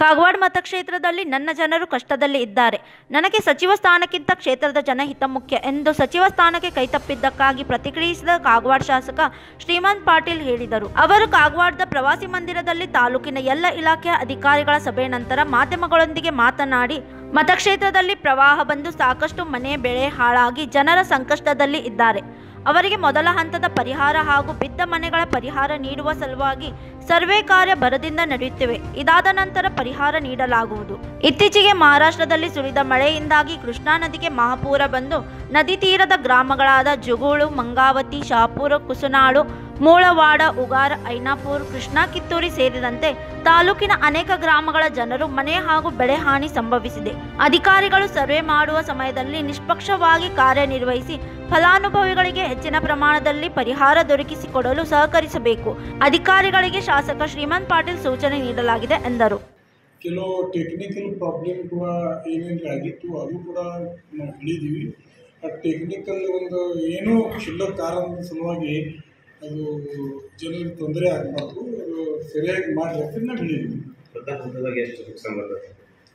ಕಾಗವಾಡ ಮತಕ್ಷೇತ್ರದಲ್ಲಿ ನನ್ನ ಜನರು ಕಷ್ಟದಲ್ಲಿ ಇದ್ದಾರೆ ನನಗೆ ಸಚಿವ ಸ್ಥಾನಕ್ಕಿಂತ ಕ್ಷೇತ್ರದ ಜನಹಿತ ಮುಖ್ಯ ಎಂದು ಸಚಿವ ಸ್ಥಾನಕ್ಕೆ ಕೈತಪ್ಪಿದ್ದಕ್ಕಾಗಿ ಪ್ರತಿಕ್ರಿಯಿಸಿದ ಕಾಗವಾಡ ಶಾಸಕ ಶ್ರೀಮಂತ್ ಪಾಟೀಲ್ ಹೇಳಿದರು ಅವರು ಕಾಗವಾಡದ ಪ್ರವಾಸಿ ಮಂದಿರದಲ್ಲಿ ತಾಲೂಕಿನ ಎಲ್ಲ ಇಲಾಖೆಯ ಅಧಿಕಾರಿಗಳ ಸಭೆ ನಂತರ ಮಾಧ್ಯಮಗಳೊಂದಿಗೆ ಮಾತನಾಡಿ ಮತಕ್ಷೇತ್ರದಲ್ಲಿ ಪ್ರವಾಹ ಬಂದು ಸಾಕಷ್ಟು ಮನೆ ಬೆಳೆ ಹಾಳಾಗಿ ಜನರ ಸಂಕಷ್ಟದಲ್ಲಿ ಇದ್ದಾರೆ ಅವರಿಗೆ ಮೊದಲ ಹಂತದ ಪರಿಹಾರ ಹಾಗೂ ಬಿದ್ದ ಮನೆಗಳ ಪರಿಹಾರ ನೀಡುವ ಸಲುವಾಗಿ ಸರ್ವೆ ಕಾರ್ಯ ಭರದಿಂದ ನಡೆಯುತ್ತಿವೆ ಇದಾದ ನಂತರ ಪರಿಹಾರ ನೀಡಲಾಗುವುದು ಇತ್ತೀಚೆಗೆ ಮಹಾರಾಷ್ಟ್ರದಲ್ಲಿ ಸುರಿದ ಮಳೆಯಿಂದಾಗಿ ಕೃಷ್ಣಾ ನದಿಗೆ ಮಹಾಪೂರ ಬಂದು ನದಿ ತೀರದ ಗ್ರಾಮಗಳಾದ ಜುಗೂಳು ಮಂಗಾವತಿ ಶಾಪುರ ಕುಸುನಾಳು ಮೂಳವಾಡ ಉಗಾರ ಐನಾಪುರ್ ಕೃಷ್ಣಾ ಕಿತ್ತೂರಿ ಸೇರಿದಂತೆ ತಾಲೂಕಿನ ಅನೇಕ ಗ್ರಾಮಗಳ ಜನರು ಮನೆ ಹಾಗೂ ಬೆಳೆ ಹಾನಿ ಸಂಭವಿಸಿದೆ ಅಧಿಕಾರಿಗಳು ಸರ್ವೆ ಮಾಡುವ ಸಮಯದಲ್ಲಿ ನಿಷ್ಪಕ್ಷವಾಗಿ ಕಾರ್ಯನಿರ್ವಹಿಸಿ ಫಲಾನುಭವಿಗಳಿಗೆ ಹೆಚ್ಚಿನ ಪ್ರಮಾಣದಲ್ಲಿ ಪರಿಹಾರ ದೊರಕಿಸಿಕೊಡಲು ಸಹಕರಿಸಬೇಕು ಅಧಿಕಾರಿಗಳಿಗೆ ಶಾಸಕ ಶ್ರೀಮಂತ್ ಪಾಟೀಲ್ ಸೂಚನೆ ನೀಡಲಾಗಿದೆ ಎಂದರು ಕೆಲವು ಟೆಕ್ನಿಕಲ್ ಪ್ರಾಬ್ಲಮ್ ಕೂಡ ಏನೇನು ಆಗಿತ್ತು ಅದು ಕೂಡ ನಾವು ಹೇಳಿದ್ದೀವಿ ಆ ಟೆಕ್ನಿಕಲ್ ಒಂದು ಏನೂ ಕ್ಷುಲ್ಲಕ ಕಾರಣದ ಸಲುವಾಗಿ ಅದು ಜನರಿಗೆ ತೊಂದರೆ ಆಗಬಾರ್ದು ಅದು ಸರಿಯಾಗಿ ಮಾಡಿ ಅಂತ ನಾವು ಹೇಳಿದ್ದೀವಿ ಪ್ರಥಮ ಹಂತದಾಗ ಎಷ್ಟು ನುಕ್ಸಾನ್ ಬರ್ತದೆ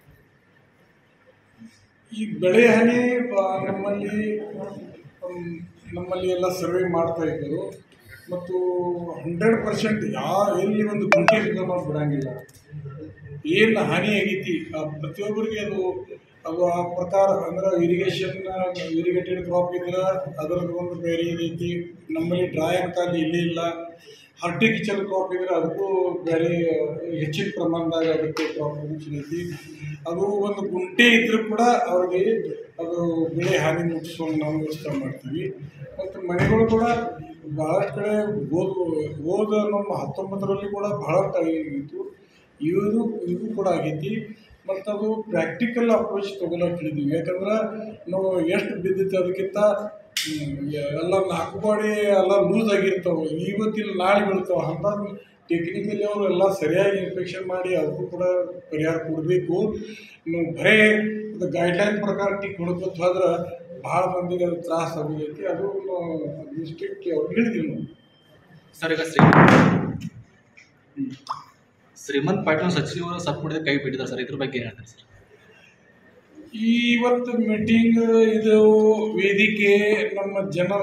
ಈ ಬೆಳೆ ಹಾನಿ ಆ, ನಮ್ಮಲ್ಲಿ ಮ್, ನಮ್ಮಲ್ಲಿ ಎಲ್ಲ ಸರ್ವೆ ಮಾಡ್ತಾ ಇದ್ದರು ಮತ್ತು ಹಂಡ್ರೆಡ್ ಪರ್ಸೆಂಟ್ ಯಾವ ಎಲ್ಲಿ ಒಂದು ಗುಂಟೆ ಇದ್ರೂ ನಾವು ಬಿಡಂಗಿಲ್ಲ ಏನು ಹಾನಿ ಆಗೈತಿ ಆ ಪ್ರತಿಯೊಬ್ಬರಿಗೆ ಅದು ಅದು ಆ ಪ್ರಕಾರ ಅಂದ್ರೆ ಇರಿಗೇಷನ್ ಇರಿಗೇಟೆಡ್ ಕ್ರಾಪ್ ಇದ್ರೆ ಅದರದ್ದು ಒಂದು ಬೇರೆ ಇದೈತಿ ನಮ್ಮಲ್ಲಿ ಡ್ರೈ ಅನ್ಕಾಲಿ ಇಲ್ಲೇ ಇಲ್ಲ ಹಾರ್ಟಿಕಲ್ಚರ್ ಕ್ರಾಪ್ ಇದ್ರೆ ಅದಕ್ಕೂ ಬೇರೆ ಹೆಚ್ಚಿನ ಪ್ರಮಾಣದಾಗ ಅದಕ್ಕೆ ಕ್ರಾಪ್ ಪ್ರೊಡಕ್ಷನ್ ಐತಿ ಅದು ಒಂದು ಗುಂಟೆ ಇದ್ರೂ ಕೂಡ ಅವ್ರಿಗೆ ಅದು ಬೆಳೆ ಹಾನಿ ಮುಗಿಸುವಂಗೆ ನಾವು ವ್ಯವಸ್ಥೆ ಮಾಡ್ತೀವಿ ಮತ್ತು ಮನೆಗಳು ಕೂಡ ಭಾಳಷ್ಟು ಕಡೆ ಹೋದ ಹೋದ ನಮ್ಮ ಹತ್ತೊಂಬತ್ತರಲ್ಲಿ ಕೂಡ ಭಾಳಷ್ಟು ಆಗಿತ್ತು ಇದು ಇದು ಕೂಡ ಆಗೈತಿ ಮತ್ತು ಅದು ಪ್ರಾಕ್ಟಿಕಲ್ ಅಪ್ರೋಚ್ ತೊಗೊಳಕ್ಕೆ ಹೇಳಿದ್ವಿ ಯಾಕಂದ್ರೆ ನಾವು ಎಷ್ಟು ಬಿದ್ದಿತ್ತು ಅದಕ್ಕಿಂತ ಹ್ಮ್, ಎಲ್ಲ ನಾಲ್ಕು ಬಾಡಿ ಎಲ್ಲ ಲೂಸ್ ಆಗಿರ್ತಾವೆ ಇವತ್ತಿಲ್ಲ ನಾಳೆ ಬೀಳ್ತಾವೆ ಅಂತ ಟೆಕ್ನಿಕಲಿ ಅವರು ಎಲ್ಲ ಸರಿಯಾಗಿ ಇನ್ಸ್ಪೆಕ್ಷನ್ ಮಾಡಿ ಅದಕ್ಕೂ ಕೂಡ ಪರಿಹಾರ ಕೊಡಬೇಕು ನೀವು ಬರೇ ಅದು ಗೈಡ್ಲೈನ್ ಪ್ರಕಾರ ಟಿಕ್ ಹೊಡ್ಕೊತ ಹೋದ್ರೆ ಭಾಳ ಮಂದಿಗೆ ಅದು ತ್ರಾಸ ಆಗೈತಿ ಅದು ಡಿಸ್ಟ್ರಿಕ್ಟ್ ಅವ್ರಿಗೆ ಹೇಳಿದ್ವಿ ನಾವು ಸರ್ ಈಗ ಶ್ರೀಮಂತ್ ಶ್ರೀಮಂತ್ ಪಾಟೀಲ್ ಸಚಿವರು ಸಪೋರ್ಟ್ ಕೈ ಬಿಟ್ಟಿದ್ದಾರೆ ಸರ್ ಇದ್ರ ಬಗ್ಗೆ ಏನು ಹೇಳ್ತಾರೆ ಸರ್ ಇವತ್ತು ಮೀಟಿಂಗ್ ಇದು ವೇದಿಕೆ ನಮ್ಮ ಜನರ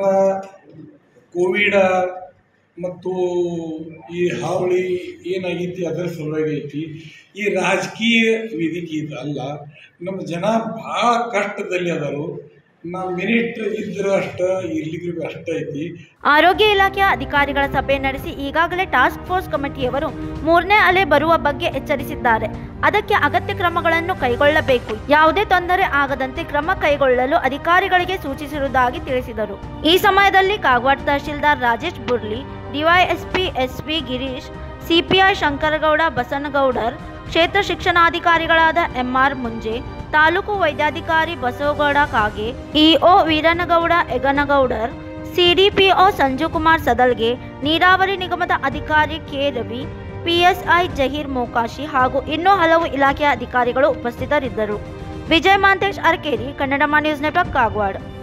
ಕೋವಿಡ ಮತ್ತು ಈ ಹಾವಳಿ ಏನಾಗೈತಿ ಅದರ ಸಲುವಾಗಿ ಐತಿ ಈ ರಾಜಕೀಯ ವೇದಿಕೆ ಇದು ಅಲ್ಲ ನಮ್ಮ ಜನ ಭಾಳ ಕಷ್ಟದಲ್ಲಿ ಅದಾರು ನಾವು ಮೆರಿಟ್ ಇದ್ರೆ ಅಷ್ಟ ಇರ್ಲಿಕ್ಕೆ ಅಷ್ಟ ಐತಿ ಆರೋಗ್ಯ ಇಲಾಖೆಯ ಅಧಿಕಾರಿಗಳ ಸಭೆ ನಡೆಸಿ ಈಗಾಗಲೇ ಟಾಸ್ಕ್ ಫೋರ್ಸ್ ಕಮಿಟಿಯವರು ಮೂರನೇ ಅಲೆ ಬರುವ ಬಗ್ಗೆ ಎಚ್ಚರಿಸಿದ್ದಾರೆ ಅದಕ್ಕೆ ಅಗತ್ಯ ಕ್ರಮಗಳನ್ನು ಕೈಗೊಳ್ಳಬೇಕು ಯಾವುದೇ ತೊಂದರೆ ಆಗದಂತೆ ಕ್ರಮ ಕೈಗೊಳ್ಳಲು ಅಧಿಕಾರಿಗಳಿಗೆ ಸೂಚಿಸಿರುವುದಾಗಿ ತಿಳಿಸಿದರು ಈ ಸಮಯದಲ್ಲಿ Kagwad tahsildar Rajesh Burli DYSP SP Girish CPI Shankaragouda Basanagoudar ಕ್ಷೇತ್ರ ಶಿಕ್ಷಣಾಧಿಕಾರಿಗಳಾದ ಎಂಆರ್ ಮುಂಜೆ ತಾಲೂಕು ವೈದ್ಯಾಧಿಕಾರಿ ಬಸವಗೌಡ ಕಾಗೆ ಇಒ ವೀರನಗೌಡ ಎಗನಗೌಡರ್ ಸಿಡಿಪಿಒ ಸಂಜುಕುಮಾರ್ ಸದಲ್ಗೆ ನೀರಾವರಿ ನಿಗಮದ ಅಧಿಕಾರಿ ಕೆ ರವಿ ಪಿಎಸ್ಐ ಜಹೀರ್ ಮೋಕಾಶಿ ಹಾಗೂ ಇನ್ನೂ ಹಲವು ಇಲಾಖೆಯ ಅಧಿಕಾರಿಗಳು ಉಪಸ್ಥಿತರಿದ್ದರು ವಿಜಯ್ ಮಾಂತೇಶ್ ಅರ್ಕೇರಿ ಕನ್ನಡಮ ನ್ಯೂಸ್ ನೆಟ್ವರ್ಕ್ ಕಾಗವಾಡ